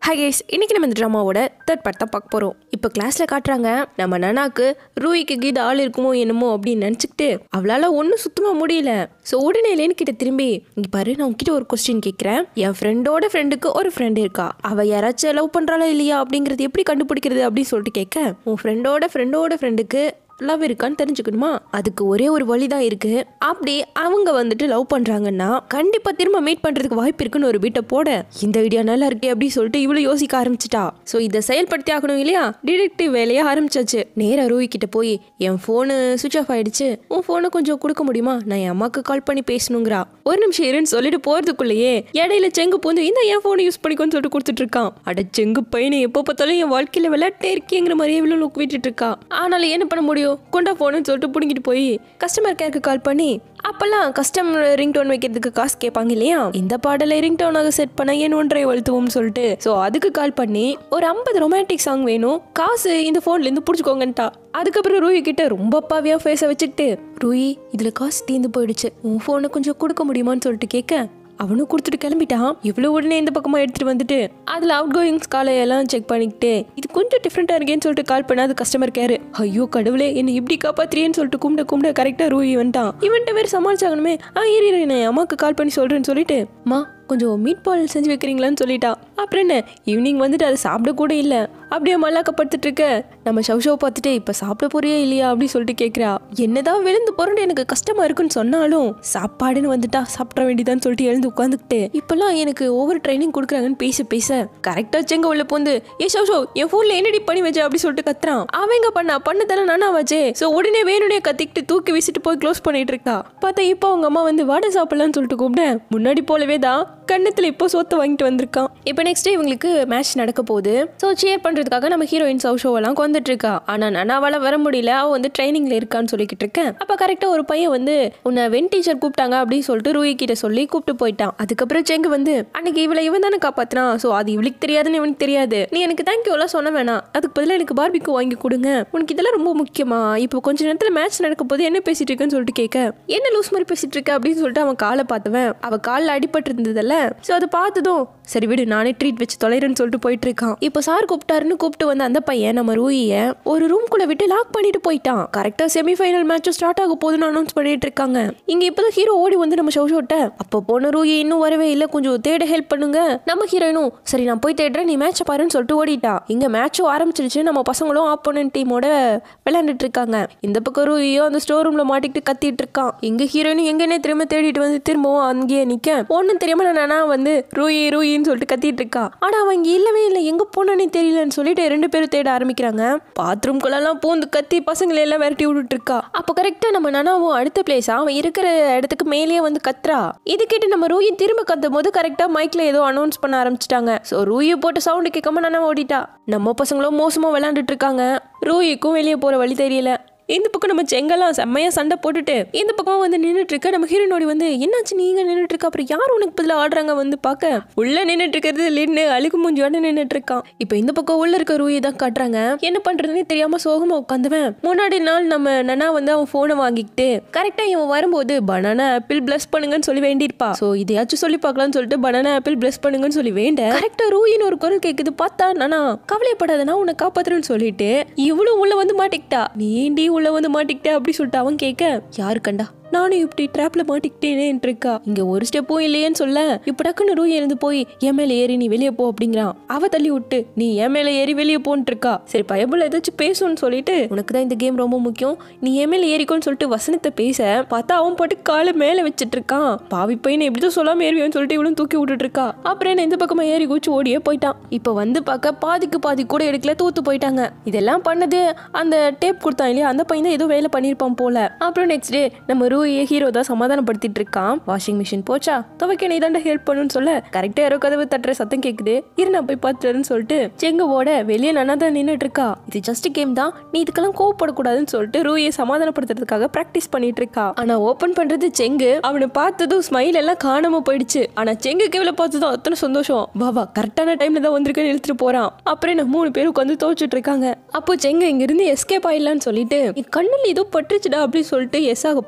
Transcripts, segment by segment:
hi guys இன்னைக்கு நம்ம இந்த ட்ராமாவோட தேர்ட் பார்ட் தான் பார்க்க போகிறோம் இப்போ கிளாஸில் காட்டுறாங்க நம்ம நனாக்கு ரூயிக்கு கீது ஆள் இருக்குமோ என்னமோ அப்படின்னு நினச்சிக்கிட்டு அவளால் ஒன்றும் சுத்தமாக முடியல ஸோ உடனே லேனு கிட்ட திரும்பி இங்கே பாரு நான் உங்ககிட்ட ஒரு கொஸ்டின் கேட்குறேன் என் ஃப்ரெண்டோட ஃப்ரெண்டுக்கு ஒரு ஃப்ரெண்ட் இருக்கா அவள் யாராச்சும் லவ் பண்ணுறாளா இல்லையா அப்படிங்கிறது எப்படி கண்டுபிடிக்கிறது அப்படின்னு சொல்லிட்டு கேட்க உன் ஃப்ரெண்டோட ஃப்ரெண்டோட ஃப்ரெண்டுக்கு லவ் இருக்கான்னு தெரிஞ்சுக்கணுமா அதுக்கு ஒரே ஒரு வழி தான் இருக்கு அப்படி அவங்க வந்துட்டு லவ் பண்றாங்கன்னா கண்டிப்பா திரும்ப மீட் பண்றதுக்கு வாய்ப்பு இருக்குன்னு ஒரு வீட்டை போட இந்த ஐடியா நல்லா இருக்கே அப்படின்னு சொல்லிட்டு இவ்வளவு யோசிக்க ஆரம்பிச்சிட்டா ஸோ இதை செயல்படுத்தி ஆகணும் இல்லையா டிடெக்டிவ் வேலையை ஆரம்பிச்சாச்சு நேரா ரூவி கிட்ட போய் என் ஃபோனு சுவிச் ஆஃப் ஆயிடுச்சு உன் ஃபோனை கொஞ்சம் கொடுக்க முடியுமா நான் என் அம்மாக்கு கால் பண்ணி பேசணுங்கிறா ஒரு நிமிஷம் இருன்னு சொல்லிட்டு போறதுக்குள்ளேயே இடையில செங்கு பூந்து இந்த என் ஃபோனை யூஸ் பண்ணிக்கோன்னு சொல்லிட்டு கொடுத்துட்டு இருக்கான் அட செங்கு பையனை எப்போ பார்த்தாலும் என் வாழ்க்கையில விளையாட்டே இருக்கேங்கிற மாதிரியே இவ்வளோ லுக் விட்டுட்டு இருக்கா ஆனாலும் என்ன பண்ண முடியும் கொண்டா போன்னு சொல்லிட்டு பிடிங்கிட்டு போய் கஸ்டமர் கேருக்கு கால் பண்ணி அப்பெல்லாம் கஸ்டமர் ரிங் டோன் வைக்கிறதுக்கு காசு கேட்பாங்க இல்லையா இந்த பாடலை ரிங் டோனாக செட் பண்ண ஏன் ஒன்றை வலுத்துவோம்னு சொல்லிட்டு ஸோ அதுக்கு கால் பண்ணி ஒரு ஐம்பது ரொமான்டிக் சாங் வேணும் காசு இந்த ஃபோன்ல இருந்து பிடிச்சிக்கோங்கன்ட்டா அதுக்கப்புறம் ரூயி கிட்ட ரொம்ப அப்பாவியா ஃபேஸை வச்சுக்கிட்டு ரூயி இதுல காசு தீர்ந்து போயிடுச்சு உன் ஃபோனை கொஞ்சம் கொடுக்க முடியுமான்னு சொல்லிட்டு கேட்க அவனும் கொடுத்துட்டு கிளம்பிட்டான் இவ்வளோ உடனே இந்த பக்கமாக எடுத்துட்டு வந்துட்டு அதில் அவுட் கோயிங்ஸ் காலை எல்லாம் செக் பண்ணிக்கிட்டு இது கொஞ்சம் டிஃப்ரெண்ட்டாக இருக்கேன்னு சொல்லிட்டு கால் பண்ண அது கஸ்டமர் கேரு ஐயோ கடவுளே என்னை இப்படி காப்பாத்துறியேன்னு சொல்லிட்டு கும்பிட கும்பிட கரெக்டாக ரூயி வந்துட்டான் இவன்ட்ட வேறு சமாளிச்சாகணுமே ஆ ஏறி ஏறி, நான் என் அம்மாவுக்கு கால் பண்ணி சொல்கிறேன்னு சொல்லிட்டு மா கொஞ்சம் மீட் பால் செஞ்சு வைக்கிறீங்களான்னு சொல்லிட்டா அப்புறம் என்ன ஈவினிங் வந்துட்டு அதை சாப்பிட கூட இல்லை அப்படியே மல்லாக்கப்படுத்திட்டு இருக்க நம்ம ஷவ் ஷவ் பார்த்துட்டு இப்போ சாப்பிட போறியா இல்லையா அப்படின்னு சொல்லிட்டு கேட்குறா என்னதான் விழுந்து புரண்டு எனக்கு கஷ்டமா இருக்குன்னு சொன்னாலும் சாப்பாடுன்னு வந்துட்டா சாப்பிட வேண்டியதான்னு சொல்லிட்டு எழுந்து உட்காந்துக்கிட்டு இப்பெல்லாம் எனக்கு ஓவர் ட்ரைனிங் கொடுக்குறாங்கன்னு பேச பேச கரெக்டா செங்க உள்ள போந்து ஏ ஷவ் ஷவ் என் ஃபோன்ல என்னடி பண்ணி வச்ச அப்படி சொல்லிட்டு கத்துறான் அவன் எங்க பண்ணா பண்ணதானே நானா வச்சே ஸோ உடனே வேணுனே கத்திக்கிட்டு தூக்கி வீசிட்டு போய் க்ளோஸ் பண்ணிட்டு இருக்கா பார்த்தா இப்போ அவங்க அம்மா வந்து வாடை சாப்பிடலாம்னு சொல்லிட்டு கூப்பிட முன்னாடி போலவே தான் கண்ணத்துல இப்போ சோத்து வாங்கிட்டு வந்திருக்கான் இப்போ நெக்ஸ்ட் டே இவங்களுக்கு மேட்ச் நடக்க போகுது ஸோ சேர் பண்றதுக்காக நம்ம ஹீரோயின் சவ் ஷோவெல்லாம் வந்துட்டு இருக்கா ஆனா நனாவால வர முடியல அவ வந்து ட்ரைனிங்ல இருக்கான்னு சொல்லிக்கிட்டு இருக்கேன் அப்ப கரெக்டா ஒரு பையன் வந்து உன்னை வென் டீச்சர் கூப்பிட்டாங்க அப்படின்னு சொல்லிட்டு ரூயி கிட்ட சொல்லி கூப்பிட்டு போயிட்டான் அதுக்கப்புறம் செங்கு வந்து அன்னைக்கு இவளை இவன் தானே காப்பாத்தினான் ஸோ அது இவளுக்கு தெரியாதுன்னு இவனுக்கு தெரியாது நீ எனக்கு தேங்க்யூ எல்லாம் சொன்ன வேணாம் அதுக்கு பதிலாக எனக்கு பார்பிக்கு வாங்கி கொடுங்க உனக்கு இதெல்லாம் ரொம்ப முக்கியமா இப்போ கொஞ்ச நேரத்தில் மேட்ச் நடக்க போது என்ன பேசிட்டு இருக்கேன்னு சொல்லிட்டு கேட்க என்ன லூஸ் மாதிரி பேசிட்டு இருக்க அப்படின்னு சொல்லிட்டு அவன் காலை பார்த்தவன் அவ காலில் அடிபட்டு இருந்ததல்ல ஸோ அதை பார்த்ததும் சரி விடு நானே ட்ரீட் வச்சு தொலைறேன்னு சொல்லிட்டு போயிட்டு இருக்கான் இப்போ சார் கூப்பிட்டாருன்னு கூப்பிட்டு வந்த அந்த பையன் நம்ம ரூயிய ஒரு ரூம்குள்ள விட்டு லாக் பண்ணிட்டு போயிட்டான் கரெக்டா செமிஃபைனல் மேட்சும் ஸ்டார்ட் ஆக போகுதுன்னு அனௌன்ஸ் பண்ணிட்டு இருக்காங்க இங்க இப்போதான் ஹீரோ ஓடி வந்து நம்ம ஷோ ஷோட்ட அப்போ போன ரூயி இன்னும் வரவே இல்லை கொஞ்சம் தேட ஹெல்ப் பண்ணுங்க நம்ம ஹீரோயினும் சரி நான் போய் தேடுறேன் நீ மேட்சை பாருன்னு சொல்லிட்டு ஓடிட்டா இங்க மேட்சும் ஆரம்பிச்சிருச்சு நம்ம பசங்களும் ஆப்போனன்ட் டீமோட விளையாண்டுட்டு இருக்காங்க இந்த பக்கம் ரூயோ அந்த ஸ்டோர் ரூம்ல மாட்டிக்கிட்டு கத்திட்டு இருக்கான் இங்க ஹீரோயினும் எங்கன்னே திரும்ப தேடிட்டு வந்து திரும்பவும் அங்கேயே நிக்க ஒன்றும் தெரியாம நானா வந்து ரூயி ரூயின்னு சொல்லிட்டு கத்திட்டு இருக்கா ஆனா அவன் இங்க இல்லவே இல்லை எங்க போனானே தெரியலன்னு சொல்லிட்டு ரெண்டு பேரும் தேட ஆரம்பிக்கிறாங்க பாத்ரூம்குள்ளெல்லாம் பூந்து கத்தி பசங்களை எல்லாம் விரட்டி விட்டுட்டு இருக்கா அப்போ கரெக்டா நம்ம நனாவும் அடுத்த பிளேஸ் அவன் இருக்கிற இடத்துக்கு மேலேயே வந்து கத்துறா இது கேட்டு நம்ம ரூயி திரும்ப கத்தும் போது கரெக்டா மைக்ல ஏதோ அனௌன்ஸ் பண்ண ஆரம்பிச்சிட்டாங்க ஸோ ரூயி போட்டு சவுண்டு கேட்காம நானா ஓடிட்டா நம்ம பசங்களும் மோசமா விளையாண்டுட்டு இருக்காங்க ரூயிக்கும் வெளியே போற வழி தெரியல இந்த பக்கம் நம்ம செங்கெல்லாம் செம்மையா சண்டை போட்டுட்டு இந்த பக்கம் வந்து நின்றுட்டு இருக்க நம்ம ஹீரோனோடி வந்து என்னாச்சு நீங்க நின்றுட்டு இருக்க அப்புறம் யார் உனக்கு பதிலாக ஆடுறாங்க வந்து பார்க்க உள்ள நின்றுட்டு இருக்கிறது லின்னு அழுகு மூஞ்சியோட நின்றுட்டு இருக்கான் இப்போ இந்த பக்கம் உள்ள இருக்க ரூயை தான் காட்டுறாங்க என்ன பண்றதுன்னே தெரியாம சோகமா உட்காந்துவன் முன்னாடி நாள் நம்ம நனா வந்து அவன் போனை வாங்கிக்கிட்டு கரெக்டா இவன் வரும்போது பனானா ஆப்பிள் பிளஸ் பண்ணுங்கன்னு சொல்லி வேண்டியிருப்பா ஸோ இதையாச்சும் சொல்லி பார்க்கலாம்னு சொல்லிட்டு பனானா ஆப்பிள் பிளஸ் பண்ணுங்கன்னு சொல்லி வேண்ட கரெக்டா ரூயின்னு ஒரு குரல் கேட்குது பார்த்தா நானா கவலைப்படாத நான் உன்னை காப்பாத்துறேன்னு சொல்லிட்டு இவளும் உள்ள வந்து மாட்டிக்கிட்டா நீ ஏண்டி உள்ள வந்து மாட்டிக்கிட்ட அப்படி சொல்லிட்டு அவன் கேட்க யாரு கண்டா நானும் இப்படி ட்ராப்ல மாட்டிக்கிட்டேனேன்னு இருக்கா இங்க ஒரு ஸ்டெப்பும் இல்லையேன்னு சொல்ல இப்ப டக்குன்னு ரூ எழுந்து போய் என் மேல ஏறி நீ வெளியே போ அப்படிங்கிறான் அவ தள்ளி விட்டு நீ என் மேல ஏறி வெளியே போன்ட்டு இருக்கா சரி பயபுல ஏதாச்சும் பேசும்னு சொல்லிட்டு உனக்கு தான் இந்த கேம் ரொம்ப முக்கியம் நீ என் மேல ஏறிக்கோன்னு சொல்லிட்டு வசனத்தை பேச பார்த்தா அவன் பாட்டு காலை மேல வச்சிட்டு இருக்கான் பாவி பையனை எப்படிதான் சொல்லாம ஏறிவேன்னு சொல்லிட்டு இவளும் தூக்கி விட்டுட்டு இருக்கா அப்புறம் என்ன இந்த பக்கமா ஏறி குச்சி ஓடியே போயிட்டான் இப்ப வந்து பார்க்க பாதிக்கு பாதி கூட எடுக்கல தூத்து போயிட்டாங்க இதெல்லாம் பண்ணது அந்த டேப் கொடுத்தான் இல்லையா அந்த பையன் தான் ஏதோ வேலை பண்ணியிருப்பான் போல அப்புறம் நெக்ஸ்ட் டே நம்ம ரூயே ஹீரோ தான் சமாதானப்படுத்திட்டு இருக்கான் வாஷிங் மிஷின் போச்சா துவைக்க நீ தாண்டா ஹெல்ப் பண்ணுன்னு சொல்ல கரெக்டா யாரோ கதவு தட்டுற சத்தம் கேக்குது இரு நான் போய் பார்த்துறேன்னு சொல்லிட்டு செங்க ஓட வெளியே நானா தான் நின்றுட்டு இருக்கா இது ஜஸ்ட் கேம் தான் நீ இதுக்கெல்லாம் கோவப்படக்கூடாதுன்னு சொல்லிட்டு ரூயை சமாதானப்படுத்துறதுக்காக ப்ராக்டிஸ் பண்ணிட்டு இருக்கா ஆனா ஓபன் பண்றது செங்கு அவனை பார்த்ததும் ஸ்மைல் எல்லாம் காணாம போயிடுச்சு ஆனா செங்குக்கு இவ்வளவு பார்த்ததும் அத்தனை சந்தோஷம் வா வா கரெக்டான டைம்ல தான் வந்திருக்கேன்னு இழுத்துட்டு போறான் அப்புறம் என்ன மூணு பேரும் உட்காந்து துவைச்சிட்டு இருக்காங்க அப்போ செங்க இங்க இருந்து எஸ்கேப் ஆயிடலான்னு சொல்லிட்டு என் கண்ணுல ஏதோ பட்டுச்சுடா அப்படின்னு சொல்லிட்டு எஸ் ஆக பார்க்க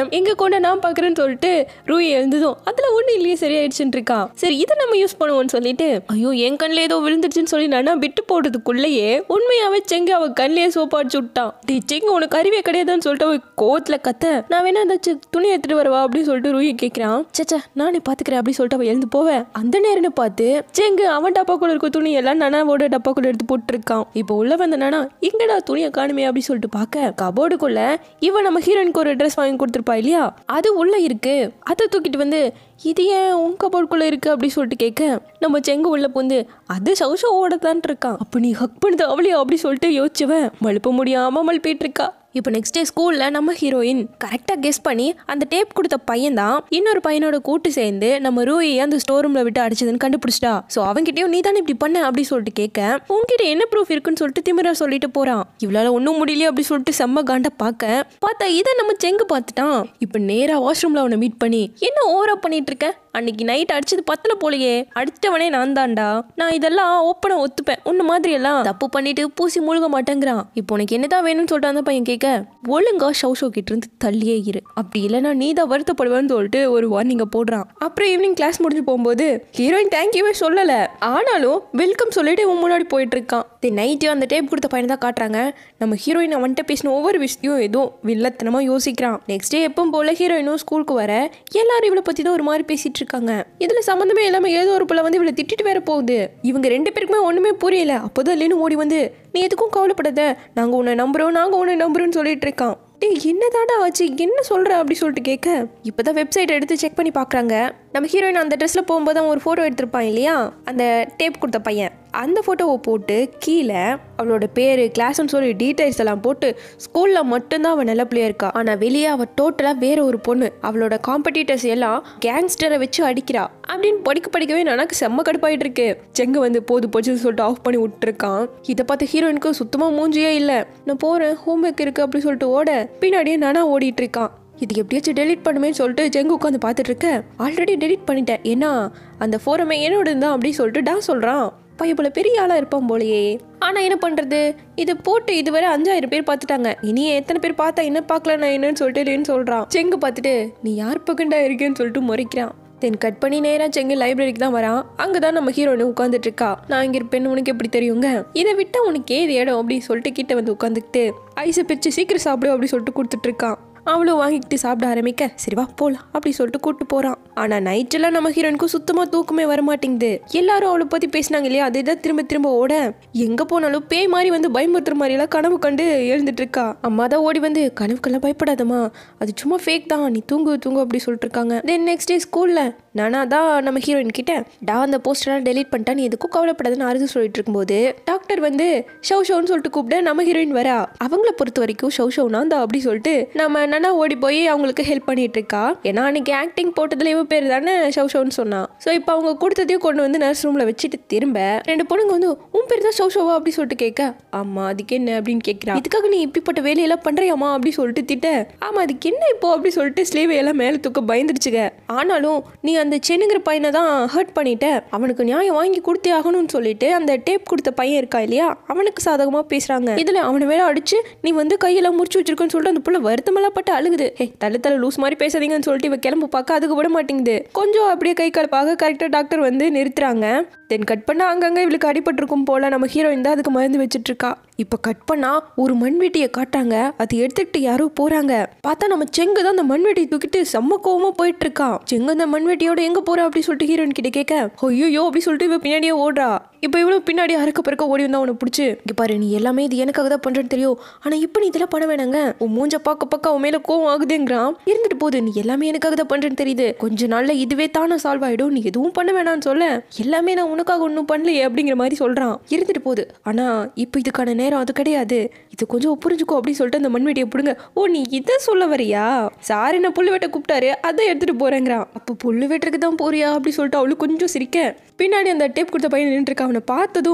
எங்க கொண்ட நான் பாக்குறேன்னு சொல்லிட்டு ரூய் எழுந்ததும் அதுல ஒண்ணு இல்லையே சரியாயிடுச்சுன்னு இருக்கான் சரி இதை நம்ம யூஸ் பண்ணுவோம்னு சொல்லிட்டு ஐயோ என் கண்ணில் ஏதோ விழுந்துருச்சுன்னு சொல்லி நானா விட்டு போடுறதுக்குள்ளேயே உண்மையாவே செங்க அவ கண்ணிலேயே சோப்பாடிச்சு விட்டான் டே செங்க உனக்கு அறிவே கிடையாதுன்னு சொல்லிட்டு அவ கோவத்துல கத்த நான் வேணா அந்த சி- துணி எடுத்துட்டு வரவா அப்படின்னு சொல்லிட்டு ரூயி கேட்கிறான் சச்சா நானே பாத்துக்கிறேன் அப்படின்னு சொல்லிட்டு அவ எழுந்து போவேன் அந்த நேரம்னு பார்த்து செங்கு அவன் டப்பாக்குள்ள இருக்க துணி எல்லாம் நனாவோட டப்பாக்குள்ள எடுத்து போட்டுருக்கான் இப்போ உள்ள வந்த நானா எங்கடா துணியை காணுமே அப்படின்னு சொல்லிட்டு பார்க்க கபோர்டுக்குள்ள இவன் நம்ம ஹீரோயினுக்கு ஒரு ட்ரெஸ் வாங்கி கொடுத்துருப்பா இல்லையா அது உள்ள இருக்கு அதை தூக்கிட்டு வந்து இது ஏன் உன் கபோர்டுக்குள்ள இருக்கு அப்படின்னு சொல்லிட்டு கேட்க நம்ம செங்கு உள்ள புந்து அது சௌஷவோட தான் இருக்கான் அப்ப நீ ஹக் பண்ணுது அவளையா அப்படி சொல்லிட்டு யோசிச்சவன் மழுப்ப முடியாம மழுப்பிட்டு இருக்கா இப்போ நெக்ஸ்ட் டே ஸ்கூலில் நம்ம ஹீரோயின் கரெக்டாக கெஸ் பண்ணி அந்த டேப் கொடுத்த பையன் தான் இன்னொரு பையனோட கூட்டு சேர்ந்து நம்ம ரூயை அந்த ஸ்டோர் ரூமில் விட்டு அடிச்சதுன்னு கண்டுபிடிச்சிட்டா ஸோ அவன்கிட்டயும் நீ தானே இப்படி பண்ண அப்படி சொல்லிட்டு கேட்க உன்கிட்ட என்ன ப்ரூஃப் இருக்குன்னு சொல்லிட்டு திமிரா சொல்லிட்டு போறான் இவளால ஒன்றும் முடியலையே அப்படி சொல்லிட்டு செம்ம காண்ட பார்க்க பார்த்தா இதை நம்ம செங்கு பார்த்துட்டான் இப்போ நேராக வாஷ்ரூமில் அவனை மீட் பண்ணி என்ன ஓவரா பண்ணிட்டு இருக்க அன்னைக்கு நைட் அடிச்சது பத்தல போலயே அடிச்சவனே நான் தான்டா நான் இதெல்லாம் ஓப்பனா ஒத்துப்பேன் உன்ன மாதிரி எல்லாம் தப்பு பண்ணிட்டு பூசி முழுக மாட்டேங்கிறான் இப்போ உனக்கு என்னதான் வேணும்னு சொல்லிட்டு அந்த பையன் கேட்க ஒழுங்கா ஷவ் ஷோ கிட்ட இருந்து தள்ளியே இரு அப்படி இல்லைன்னா நீ தான் வருத்தப்படுவேன்னு சொல்லிட்டு ஒரு வார்னிங்க போடுறான் அப்புறம் ஈவினிங் கிளாஸ் முடிஞ்சு போகும்போது ஹீரோயின் தேங்க்யூவே சொல்லல ஆனாலும் வெல்கம் சொல்லிட்டு இவன் முன்னாடி போயிட்டு இருக்கான் நைட்டு அந்த டேப் கொடுத்த பையனை தான் காட்டுறாங்க நம்ம ஹீரோயின் அவன்கிட்ட பேசின ஒவ்வொரு விஷயம் ஏதோ வில்லத்தனமா யோசிக்கிறான் நெக்ஸ்ட் டே எப்பவும் போல ஹீரோயினும் ஸ்கூலுக்கு வர எல்லாரும் இவளை பத்தி தான் ஒரு மாதிரி பேசிட்டு இருக்காங்க இதுல சம்மந்தமே இல்லாம ஏதோ ஒரு புள்ள வந்து இவளை திட்டிட்டு வேற போகுது இவங்க ரெண்டு பேருக்குமே ஒண்ணுமே புரியல அப்போதான் லேனு ஓடி வந்து நீ எதுக்கும் கவலைப்படாத நாங்க உன்னை நம்புறோம் நாங்க உன்னை நம்புறோம்னு சொல்லிட்டு இருக்கான் டேய் என்னதாடா ஆச்சு என்ன சொல்ற அப்படி சொல்லிட்டு கேட்க இப்போதான் வெப்சைட் எடுத்து செக் பண்ணி பார்க்கறாங்க நம்ம ஹீரோயின் அந்த ட்ரெஸ்ல போகும்போது அவன் ஒரு ஃபோட்டோ எடுத்திருப்பான் இல்லையா அந்த டேப் கொடுத்த பையன் அந்த ஃபோட்டோவை போட்டு கீழே அவளோட பேர் கிளாஸ்னு சொல்லி டீடைல்ஸ் எல்லாம் போட்டு ஸ்கூலில் மட்டும்தான் அவள் நல்ல பிள்ளையா இருக்கா ஆனால் வெளியே அவள் டோட்டலாக வேற ஒரு பொண்ணு அவளோட காம்படிட்டர்ஸ் எல்லாம் கேங்ஸ்டரை வச்சு அடிக்கிறா அப்படின்னு படிக்க படிக்கவே எனக்கு செம்ம கடுப்பாயிட்டு இருக்கு செங்க வந்து போது போச்சுன்னு சொல்லிட்டு ஆஃப் பண்ணி விட்டுருக்கான் இதை பார்த்து ஹீரோயினுக்கு சுத்தமாக மூஞ்சியே இல்லை நான் போகிறேன் ஹோம்ஒர்க் இருக்கு அப்படி சொல்லிட்டு ஓட பின்னாடியே நானா ஓடிட்டு இருக்கான் இது எப்படியாச்சும் டெலீட் பண்ணுமே சொல்லிட்டு ஜெங்கு உட்காந்து பார்த்துட்டு இருக்க ஆல்ரெடி டெலீட் பண்ணிட்டேன் ஏன்னா அந்த ஃபோரமே என்னோட தான் அப்படி சொல்லிட்டு டா சொல்கிறான் பையன் போல பெரிய ஆளாக இருப்பான் போலயே ஆனால் என்ன பண்ணுறது இது போட்டு இதுவரை அஞ்சாயிரம் பேர் பார்த்துட்டாங்க இனி எத்தனை பேர் பார்த்தா என்ன பார்க்கலாம் நான் என்னன்னு சொல்லிட்டு இல்லைன்னு சொல்கிறான் செங்கு பார்த்துட்டு நீ யார் பக்கண்டா இருக்கேன்னு சொல்லிட்டு முறைக்கிறான் தென் கட் பண்ணி நேராக செங்கு லைப்ரரிக்கு தான் வரான் அங்கே தான் நம்ம ஹீரோயின் உட்காந்துட்டு இருக்கா நான் இங்கே இருப்பேன்னு உனக்கு எப்படி தெரியுங்க இதை விட்டா உனக்கு ஏது இடம் அப்படின்னு சொல்லிட்டு கிட்ட வந்து உட்காந்துக்கிட்டு ஐஸை பிரித்து சீக்கிரம் சாப்பிடு அப்படி சொல்லிட்டு கொடுத்துட்டு இருக்கான் அவளும் வாங்கிக்கிட்டு சாப்பிட ஆரம்பிக்க சரி வா போலாம் அப்படி சொல்லிட்டு கூட்டு போறான் ஆனா நைட்டெல்லாம் நம்ம ஹீரோயினுக்கும் சுத்தமா தூக்கமே வர மாட்டேங்குது எல்லாரும் அவளை பத்தி பேசினாங்க இல்லையா அதை தான் திரும்ப திரும்ப ஓட எங்க போனாலும் பேய் மாதிரி வந்து பயமுறுத்துற மாதிரி எல்லாம் கனவு கண்டு எழுந்துட்டு இருக்கா அம்மா தான் ஓடி வந்து கனவுக்கெல்லாம் பயப்படாதம்மா அது சும்மா ஃபேக் தான் நீ தூங்கு தூங்கு அப்படி சொல்லிட்டு இருக்காங்க தென் நெக்ஸ்ட் டே ஸ்கூல்ல நானா தான் நம்ம ஹீரோயின் கிட்ட டா அந்த போஸ்டர்லாம் டெலீட் பண்ணிட்டா நீ எதுக்கும் கவலைப்படாதுன்னு அறுது சொல்லிட்டு இருக்கும்போது டாக்டர் வந்து ஷவ் ஷவுன்னு சொல்லிட்டு கூப்பிட நம்ம ஹீரோயின் வரா அவங்கள பொறுத்த வரைக்கும் ஷவ் ஷவுனா தான் அப்படி சொல்லிட்டு நம்ம நன்னா ஓடி போய் அவங்களுக்கு ஹெல்ப் பண்ணிட்டு இருக்கா ஏன்னா அன்னைக்கு ஆக்டிங் போட்டதுல இவ பேர் தானே ஷவ் ஷவுன்னு சொன்னா ஸோ இப்போ அவங்க கொடுத்ததையும் கொண்டு வந்து நர்ஸ் ரூம்ல வச்சுட்டு திரும்ப ரெண்டு பொண்ணுங்க வந்து உன் பேர் தான் ஷவ் ஷோவா அப்படி சொல்லிட்டு கேட்க ஆமா அதுக்கு என்ன அப்படின்னு கேட்கிறா இதுக்காக நீ இப்படிப்பட்ட வேலையெல்லாம் பண்றியாமா அப்படி சொல்லிட்டு திட்ட ஆமா அதுக்கு என்ன இப்போ அப்படி சொல்லிட்டு ஸ்லீவ் எல்லாம் மேலே தூக்க பயந்துருச்சுங்க ஆனாலும் நீ அந்த சென்னுங்கிற பையனை தான் ஹர்ட் பண்ணிட்ட அவனுக்கு நியாயம் வாங்கி கொடுத்தே ஆகணும்னு சொல்லிட்டு அந்த டேப் கொடுத்த பையன் இருக்கா இல்லையா அவனுக்கு சாதகமா பேசுறாங்க இதுல அவனை வேற அடிச்சு நீ வந்து கையெல்லாம் முறிச்சு வச்சிருக்கன்னு சொல்லிட்டு அந்த புள்ள வருத்தமெல்லாம் பட்டு அழுகுது ஹே தலை தலை லூஸ் மாதிரி பேசாதீங்கன்னு சொல்லிட்டு இவ கிளம்பு பார்க்க அதுக்கு விட மாட்டேங்குது கொஞ்சம் அப்படியே கை கலப்பாக கரெக்டாக டாக்டர் வந்து நிறுத்துறாங்க தென் கட் பண்ணா அங்கங்க இவளுக்கு அடிபட்டிருக்கும் போல நம்ம ஹீரோயின் தான் அதுக்கு மருந்து வச்சிட்டு இருக்கா இப்போ கட் பண்ணா ஒரு மண்வெட்டியை காட்டாங்க அது எடுத்துக்கிட்டு யாரோ போறாங்க பார்த்தா நம்ம செங்கு தான் அந்த மண்வெட்டியை தூக்கிட்டு செம்ம கோவமா போயிட்டு இருக்கான் செங்கு அந்த மண்வெட்டியோட எங்க போறா அப்படி சொல்லிட்டு ஹீரோயின் கிட்ட கேட்க ஐயோ அப்படி சொல்லிட்டு இவ பின்னாடியே ஓடுறா இப்போ இவ்வளவு பின்னாடி அறக்க பிறக்க ஓடி வந்தா உனக்கு பிடிச்சி இங்க பாரு நீ எல்லாமே இது எனக்காக தான் பண்றேன்னு தெரியும் ஆனா இப்போ நீ இதெல்லாம் பண்ண வேணாங்க உன் மூஞ்ச பார்க்க பார்க்க அவன் மேல கோவம் ஆகுதுங்கிறான் இருந்துட்டு போகுது நீ எல்லாமே எனக்காக தான் பண்றேன்னு தெரியுது கொஞ்ச நாள்ல இதுவே தானே சால்வ் ஆயிடும் நீ எதுவும் பண்ண வேணாம்னு சொல்ல எல்லாமே நான் உனக்காக ஒன்றும் பண்ணலையே அப்படிங்கிற மாதிரி சொல்றான் இருந்துட்டு போகுது ஆனா இப்போ இதுக்கான நேரம் அது கிடையாது இது கொஞ்சம் புரிஞ்சுக்கோ அப்படின்னு சொல்லிட்டு அந்த மண்வெட்டியை பிடுங்க ஓ நீ இதை சொல்ல வரியா சாரி நான் புல்லு வெட்ட கூப்பிட்டாரு அதை எடுத்துட்டு போறேங்கிறான் அப்போ புல்லு வெட்டுறதுக்கு தான் போறியா அப்படி சொல்லிட்டு அவளுக்கு கொஞ்சம் சிரிக்க பின்னாடி அந்த டேப் கொடுத்த பையன் நின்றுட்டு அவனை பார்த்ததும்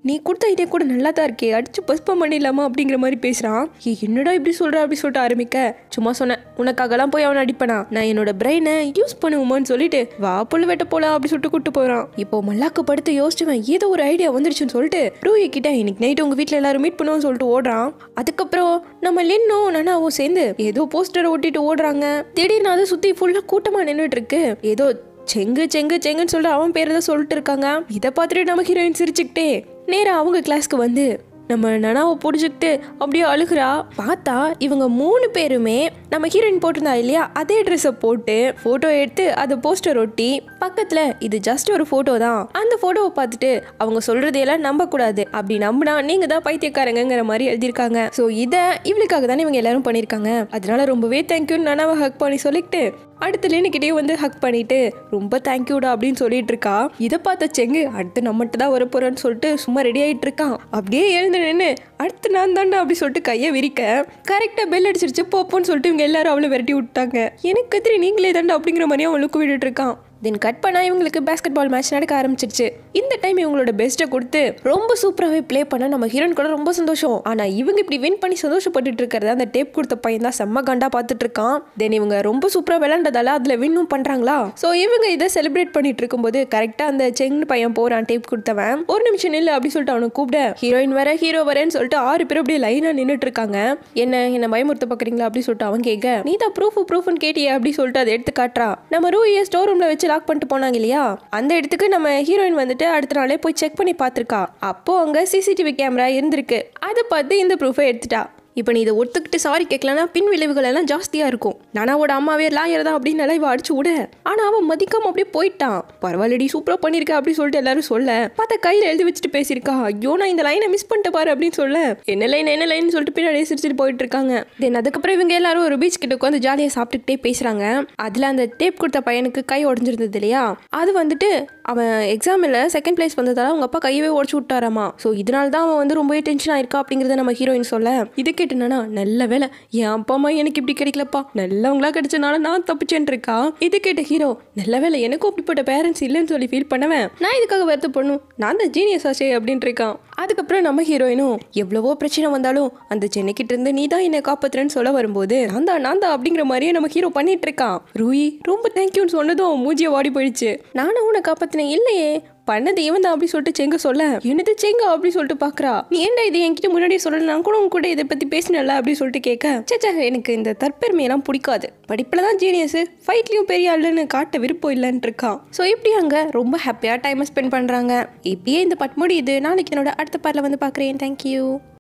நீ கொடுத்த ஐடியா கூட நல்லா தான் இருக்கே அடிச்சு பஸ்பம் பண்ணிடலாமா அப்படிங்கிற மாதிரி பேசுறான் ஏய், என்னடா இப்படி சொல்ற அப்படி சொல்லிட்டு ஆரம்பிக்க சும்மா சொன்னேன் உனக்காகலாம் போய் அவனை அடிப்பனா நான் என்னோட பிரெயினை யூஸ் பண்ணுவோமான்னு சொல்லிட்டு வா புல்லு வெட்ட போலாம் அப்படி சொல்லிட்டு கூட்டு போறான் இப்போ மல்லாக்கு படுத்து யோசிச்சுவன் ஏதோ ஒரு ஐடியா வந்துருச்சுன்னு சொல்லிட்டு ரூயி கிட்ட இன்னைக்கு நைட் உங்க வீட்ல எல்லாரும் மீட் பண்ணுவோம்னு சொல்லிட்டு ஓடுறான் அதுக்கப்புறம் நம்ம லின்னும் நானாவும் சேர்ந்து ஏதோ போஸ்டரை ஒட்டிட்டு ஓடுறாங்க திடீர்னு அதை சுத்தி ஃபுல்லா கூட்டமா நின்றுட்டு இருக்கு ஏதோ செங்கு செங்கு செங்குன்னு சொல்லிட்டு அவன் பேர் தான் சொல்லிட்டு இருக்காங்க இதை பார்த்துட்டு நம்ம ஹீரோயின் சிரிச்சுக்கிட்டே நேரா அவங்க கிளாஸ்க்கு வந்து நம்ம நனாவை பிடிச்சிக்கிட்டு அப்படியே அழுகுறா பார்த்தா இவங்க மூணு பேருமே நம்ம ஹீரோயின் போட்டிருந்தா இல்லையா அதே ட்ரெஸ்ஸை போட்டு ஃபோட்டோ எடுத்து அதை போஸ்டர் ஒட்டி பக்கத்தில் இது ஜஸ்ட் ஒரு ஃபோட்டோ தான் அந்த ஃபோட்டோவை பார்த்துட்டு அவங்க சொல்கிறதையெல்லாம் நம்பக்கூடாது அப்படி நம்பினா நீங்கள் தான் பைத்தியக்காரங்கிற மாதிரி எழுதியிருக்காங்க ஸோ இதை இவளுக்காக தானே இவங்க எல்லாரும் பண்ணியிருக்காங்க அதனால ரொம்பவே தேங்க்யூன்னு நனாவை ஹக் பண்ணி சொல்லிக்கிட்டு அடுத்த லேனுக்கிட்டே வந்து ஹக் பண்ணிட்டு ரொம்ப தேங்க்யூடா அப்படின்னு சொல்லிட்டு இருக்கா இதை பார்த்த செங்கு அடுத்து நம்மகிட்ட தான் வர போறேன்னு சொல்லிட்டு சும்மா ரெடி ஆயிட்டு இருக்கான் அப்படியே எழுந்து நின்று அடுத்து நான் தாண்டா அப்படி சொல்லிட்டு கையை விரிக்க கரெக்டாக பெல் அடிச்சிருச்சு போப்போன்னு சொல்லிட்டு இவங்க எல்லாரும் அவளை விரட்டி விட்டாங்க எனக்கு கத்திரி நீங்களே தாண்டா அப்படிங்கிற மாதிரியே அவளுக்கு விட்டுட்டு இருக்கான் தென் கட் பண்ணா இவங்களுக்கு பேஸ்கெட் பால் மேட்ச் நடக்க ஆரம்பிச்சிருச்சு இந்த டைம் இவங்களோட பெஸ்ட்டை கொடுத்து ரொம்ப சூப்பராகவே ப்ளே பண்ண நம்ம ஹீரோயின் கூட ரொம்ப சந்தோஷம் ஆனால் இவங்க இப்படி வின் பண்ணி சந்தோஷப்பட்டுட்டு இருக்கிறத அந்த டேப் கொடுத்த பையன் தான் செம்ம கண்டா பார்த்துட்டு இருக்கான் தென் இவங்க ரொம்ப சூப்பராக விளையாண்டதால அதில் வின்னும் பண்ணுறாங்களா ஸோ இவங்க இதை செலிப்ரேட் பண்ணிட்டு இருக்கும்போது கரெக்டாக அந்த செங்னு பையன் போகிறான் டேப் கொடுத்தவன் ஒரு நிமிஷம் நில்லு அப்படி சொல்லிட்டு அவனை கூப்பிட ஹீரோயின் வர ஹீரோ வரேன்னு சொல்லிட்டு ஆறு பேர் அப்படியே லைனாக நின்றுட்டு இருக்காங்க என்ன என்ன பயமுறுத்த பார்க்குறீங்களா அப்படி சொல்லிட்டு அவன் கேட்க நீ தான் ப்ரூஃப் ப்ரூஃப்னு கேட்டியே அப்படி சொல்லிட்டு அதை எடுத்து காட்டுறா நம்ம ரூயை ஸ்டோர் ரூமில் வச்சு லாக் பண்ணிட்டு போனாங்க இல்லையா அந்த இடத்துக்கு நம்ம ஹீரோயின் வந்துட்டு அடுத்த நாளே போய் செக் பண்ணி பார்த்துருக்கா அப்போ அங்கே சிசிடிவி கேமரா இருந்திருக்கு அதை பார்த்து இந்த ப்ரூஃபை எடுத்துட்டா இப்போ நீ இதை ஒத்துக்கிட்டு சாரி கேட்கலன்னா பின் விளைவுகள் எல்லாம் ஜாஸ்தியாக இருக்கும் நானாவோட அம்மாவே லாயர் தான் அப்படின்னு நல்லா இவ அடிச்சு விட ஆனால் அவன் மதிக்காம அப்படியே போயிட்டான் பரவாயில்லடி சூப்பராக பண்ணியிருக்கா அப்படின்னு சொல்லிட்டு எல்லாரும் சொல்ல பார்த்தா கையில் எழுதி வச்சுட்டு பேசியிருக்கா ஐயோ நான் இந்த லைனை மிஸ் பண்ணிட்டு பாரு அப்படின்னு சொல்ல என்ன லைன் என்ன லைன் சொல்லிட்டு பின்னாடி சிரிச்சிட்டு போயிட்டு இருக்காங்க தென் அதுக்கப்புறம் இவங்க எல்லாரும் ஒரு பீச் கிட்ட உட்காந்து ஜாலியாக சாப்பிட்டுக்கிட்டே பேசுகிறாங்க அதில் அந்த டேப் கொடுத்த பையனுக்கு கை உடஞ்சிருந்தது இல்லையா அது வந்துட்டு அவன் எக்ஸாமில் செகண்ட் பிளேஸ் வந்ததால அவங்க அப்பா கையவே உடச்சு விட்டாராமா ஸோ இதனால தான் அவன் வந்து ரொம்பவே டென்ஷன் ஆயிருக்கா அப்படிங்கிறத நம்ம ஹீரோயின் சொல்ல இது கேட்டுனா நல்ல வேலை என் அப்பா அம்மா எனக்கு இப்படி கிடைக்கலப்பா நல்லவங்களா கிடைச்சனால நான் தப்பிச்சேன் இருக்கா இது கேட்ட ஹீரோ நல்ல வேலை எனக்கும் அப்படிப்பட்ட பேரண்ட்ஸ் இல்லைன்னு சொல்லி ஃபீல் பண்ணவன் நான் இதுக்காக வருத்தப்படணும் நான் தான் ஜீனியஸ் ஆச்சே அப்படின்ட்டு இருக்கான் அதுக்கப்புறம் நம்ம ஹீரோயினும் எவ்வளவோ பிரச்சனை வந்தாலும் அந்த சென்னைக்கிட்ட இருந்து நீ தான் என்னை காப்பாத்துறேன்னு சொல்ல வரும்போது நான் தான் நான் தான் அப்படிங்கிற மாதிரியே நம்ம ஹீரோ பண்ணிட்டு இருக்கான் ரூயி ரொம்ப தேங்க்யூன்னு சொன்னதும் அவன் மூஞ்சிய வாடி போயிடுச்சு நானும் உன்னை காப்பாத்தினேன் இல்லையே பண்ணது இவன் தான் அப்படி சொல்லிட்டு செங்க சொல்ல என்னது செங்க அப்படி சொல்லிட்டு பாக்குறா நீ ஏன்டா இது என்கிட்ட முன்னாடியே சொல்லல நான் கூட உன் கூட இதை பத்தி பேசினல அப்படி சொல்லிட்டு கேட்க சேச்சா எனக்கு இந்த தற்பெருமையெல்லாம் பிடிக்காது படிப்புல தான் ஜீனியஸ் ஃபைட்லயும் பெரிய ஆளுன்னு காட்ட விருப்பம் இல்லைன்னு இருக்கான் ஸோ இப்படி அங்க ரொம்ப ஹாப்பியா டைம் ஸ்பெண்ட் பண்றாங்க இப்படியே இந்த பட் முடியுது நாளைக்கு என்னோட அடுத்த பார்ல வந்து பாக்குறேன் தேங்க்யூ